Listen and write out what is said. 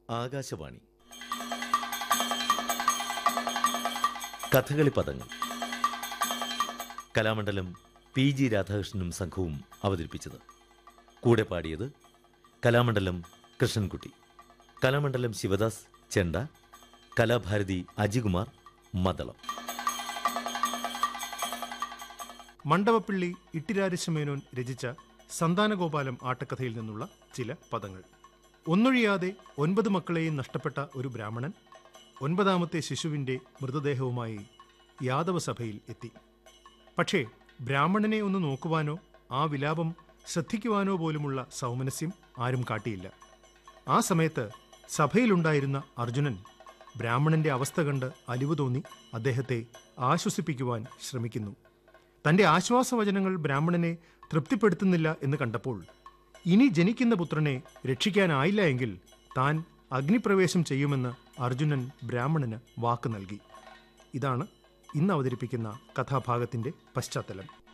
ആകാശവാണി കഥകളി പദങ്ങൾ Kalamandalam P G രാധാകൃഷ്ണനും സംഘവും അവതരിപ്പിച്ചത് കൂടെ പാടിയത് കലാമണ്ഡലം കൃഷ്ണൻകുട്ടി കലാമണ്ഡലം ശിവദാസ് ചെണ്ട കലാഭാരതി അജികുമാർ മദളം മണ്ഡവപ്പിള്ളി ഇട്ടിരാരിശമേനോൻ രചിച്ച സന്താനഗോപാലം ആട്ടക്കഥയിൽ നിന്നുള്ള ചില പദങ്ങൾ ഒന്നൊഴിയാതെ ഒൻപത് മക്കളെയും നഷ്ടപ്പെട്ട ഒരു ബ്രാഹ്മണൻ ഒൻപതാമത്തെ ശിശുവിൻ്റെ മൃതദേഹവുമായി യാദവ സഭയിൽ എത്തി പക്ഷേ ബ്രാഹ്മണനെ ഒന്ന് നോക്കുവാനോ ആ വിലാപം ശ്രദ്ധിക്കുവാനോ പോലുമുള്ള സൗമനസ്യം ആരും കാട്ടിയില്ല ആ സമയത്ത് സഭയിലുണ്ടായിരുന്ന അർജുനൻ ബ്രാഹ്മണന്റെ അവസ്ഥ കണ്ട് അലിവ് തോന്നി അദ്ദേഹത്തെ ആശ്വസിപ്പിക്കുവാൻ ശ്രമിക്കുന്നു തന്റെ ആശ്വാസവചനങ്ങൾ ബ്രാഹ്മണനെ തൃപ്തിപ്പെടുത്തുന്നില്ല എന്ന് കണ്ടപ്പോൾ ഇനി ജനിക്കുന്ന പുത്രനെ രക്ഷിക്കാനായില്ല എങ്കിൽ താൻ അഗ്നിപ്രവേശം ചെയ്യുമെന്ന് അർജുനൻ ബ്രാഹ്മണന് വാക്ക് നൽകി ഇതാണ് ഇന്ന് അവതരിപ്പിക്കുന്ന കഥാഭാഗത്തിന്റെ പശ്ചാത്തലം